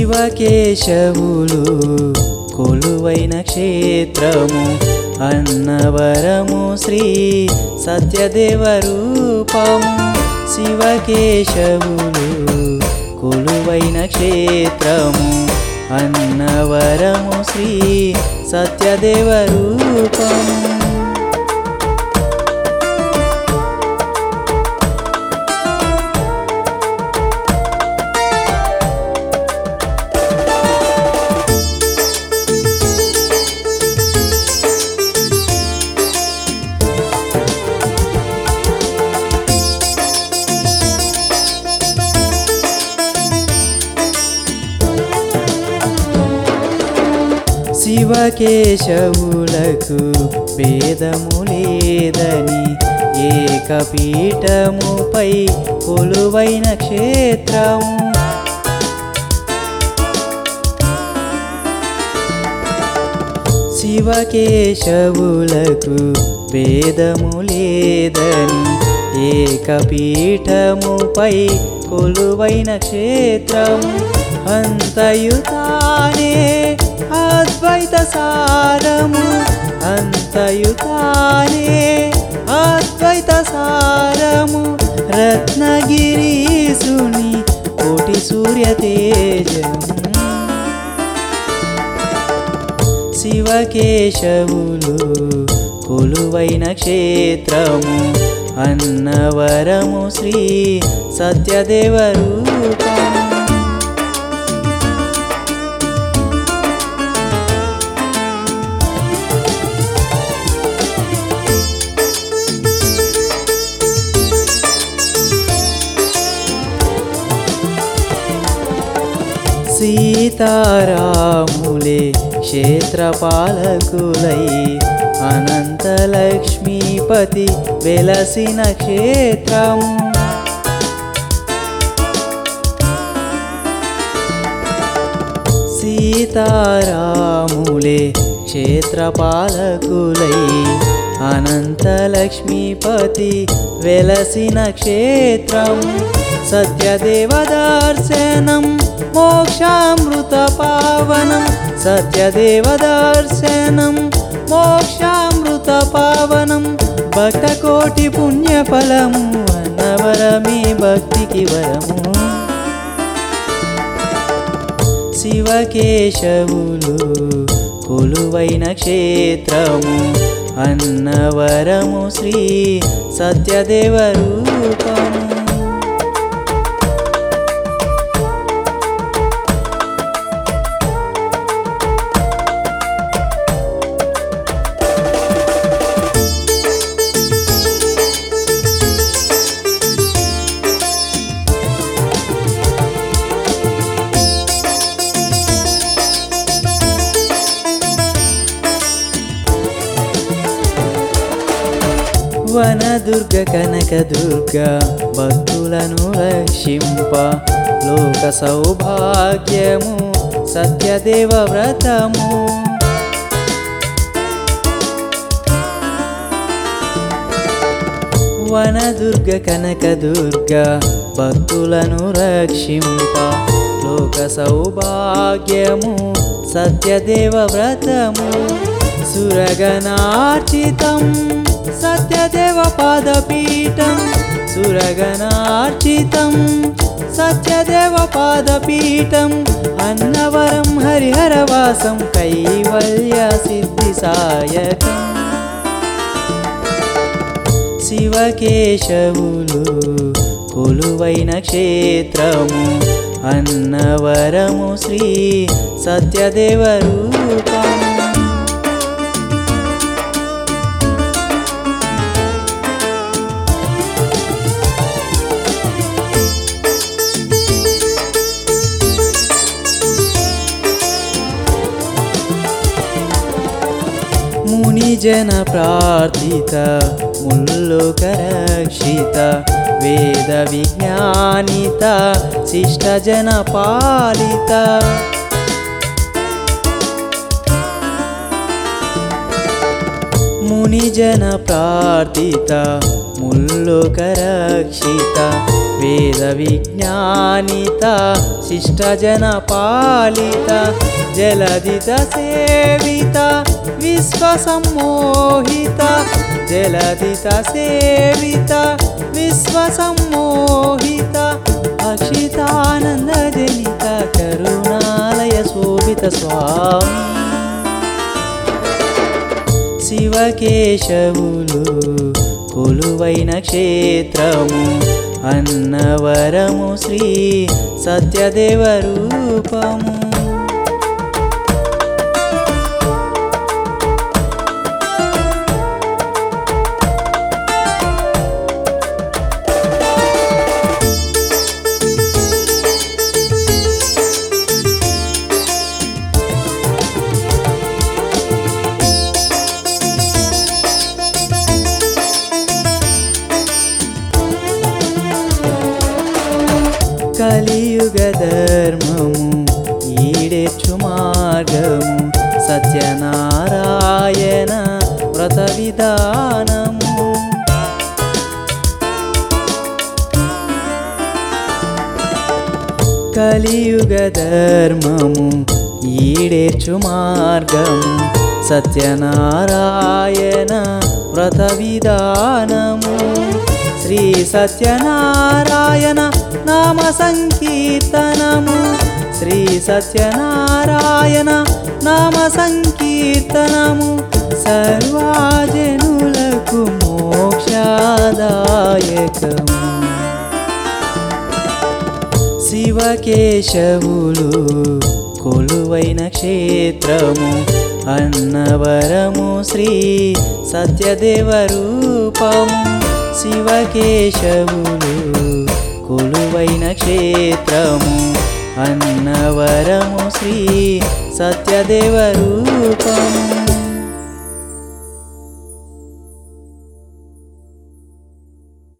శివకేశవులు కొలువైన క్షేత్రము అన్నవరము శ్రీ సత్యదేవ రూపము శివకేశవులు కొలువైన క్షేత్రము అన్నవరము శ్రీ సత్యదేవ రూపము శివకేశవులకు భేదము లేదని ఏకపీఠముపై కొలువైన క్షేత్రము శివకేశవులకు భేదము లేదని ఏకపీఠముపై కొలువైన క్షేత్రము అంతయుతానే అద్వైత సారము అంతయుతానే అద్వైత సారము రత్నగిరీసుని కోటి సూర్య తేజము శివకేశవులు కొలువైన క్షేత్రము అన్నవరము శ్రీ సత్యదేవ రూపము సీతారాములే క్షేత్రపాలకులై అనంతలక్ష్మీపతి వెలసిన క్షేత్రం సీతారాములే క్షేత్రపాలకులై అనంతలక్ష్మీపతి వెలసిన క్షేత్రం సత్యదేవ దర్శనం మోక్షామృత పావనం సత్యదేవ దర్శనం మోక్షామృత పావనం భక్త కోటి పుణ్యఫలము అన్నవరమే భక్తికి వరము శివకేశవులు కొలువైన క్షేత్రము అన్నవరము శ్రీ సత్యదేవ రూపము వనదుర్గ కనకదుర్గ భక్తులను రక్షింప లోక సౌభాగ్యము సత్యదేవ వ్రతము వనదుర్గ కనకదుర్గ భక్తులను రక్షింప లోక సౌభాగ్యము సత్యదేవ వ్రతము సురగనార్చితం సత్యదేవ పాదపీఠం సురగనార్చితం సత్యదేవ పాదపీఠం అన్నవరం హరిహరవాసం కైవల్య సిద్ధి సాయకం శివకేశవులు కొలువైన క్షేత్రము అన్నవరము శ్రీ సత్యదేవ రూపము మునిజన ప్రార్థిత ముల్లోకరక్షిత వేద విజ్ఞానిత శిష్టజన పాలిత మునిజన ప్రార్థిత ముల్లోకరక్షిత వేద విజ్ఞానిత శిష్టజన పాలిత జలదిత సేవిత విశ్వసమ్మోహిత జలదిత సేవిత విశ్వసమ్మోహిత అక్షితానంద జనిత కరుణాలయ శోభిత స్వామి శివకేశవులు కొలువైన క్షేత్రము అన్నవరము శ్రీ సత్యదేవ రూపము కలియుగ ధర్మము ఈడేర్చు మార్గము సత్యనారాయణ వ్రత విధానము కలియుగ ధర్మము ఈడేర్చు మార్గము సత్యనారాయణ వ్రత విధానము శ్రీ సత్యనారాయణ నామ సంకీర్తనము శ్రీ సత్యనారాయణ నామ సంకీర్తనము సర్వాజనులకు మోక్షదాయకము శివకేశవులు కొలువైన క్షేత్రము అన్నవరము శ్రీ సత్యదేవ రూపము శివకేశవులు కొలువైన క్షేత్రము అన్నవరము శ్రీ సత్యదేవ రూపము